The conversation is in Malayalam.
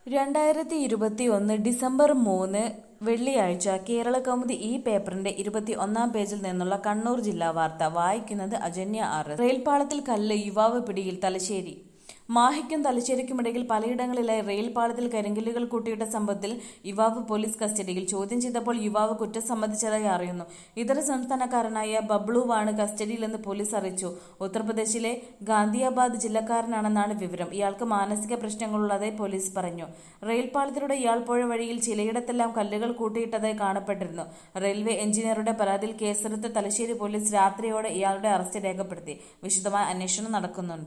രണ്ടായിരത്തി ഇരുപത്തി ഒന്ന് ഡിസംബർ മൂന്ന് വെള്ളിയാഴ്ച കേരള കൗമുദി ഈ പേപ്പറിന്റെ ഇരുപത്തി ഒന്നാം പേജിൽ നിന്നുള്ള കണ്ണൂർ ജില്ലാ വാർത്ത വായിക്കുന്നത് അജന്യ ആർ എസ്. റെയിൽപാളത്തിൽ കല്ല് യുവാവ് പിടിയിൽ തലശ്ശേരി മാഹിക്കും തലശ്ശേരിക്കുമിടയിൽ പലയിടങ്ങളിലായി റെയിൽപാളത്തിൽ കരിങ്കല്ലുകൾ കൂട്ടിയിട്ട സംഭവത്തിൽ യുവാവ് പോലീസ് കസ്റ്റഡിയിൽ ചോദ്യം ചെയ്തപ്പോൾ യുവാവ് കുറ്റം സമ്മതിച്ചതായി അറിയുന്നു ഇതര സംസ്ഥാനക്കാരനായ ബബ്ലുവാണ് കസ്റ്റഡിയിലെന്ന് പോലീസ് അറിയിച്ചു ഉത്തർപ്രദേശിലെ ഗാന്ധിയാബാദ് ജില്ലക്കാരനാണെന്നാണ് വിവരം ഇയാൾക്ക് മാനസിക പ്രശ്നങ്ങളുള്ളതായി പോലീസ് പറഞ്ഞു റെയിൽപാളത്തിലൂടെ ഇയാൾ പോയ വഴിയിൽ ചിലയിടത്തെല്ലാം കല്ലുകൾ കൂട്ടിയിട്ടതായി കാണപ്പെട്ടിരുന്നു റെയിൽവേ എഞ്ചിനീയറുടെ പരാതിയിൽ കേസെടുത്ത തലശ്ശേരി പോലീസ് രാത്രിയോടെ ഇയാളുടെ അറസ്റ്റ് രേഖപ്പെടുത്തി വിശദമായ അന്വേഷണം നടക്കുന്നുണ്ട്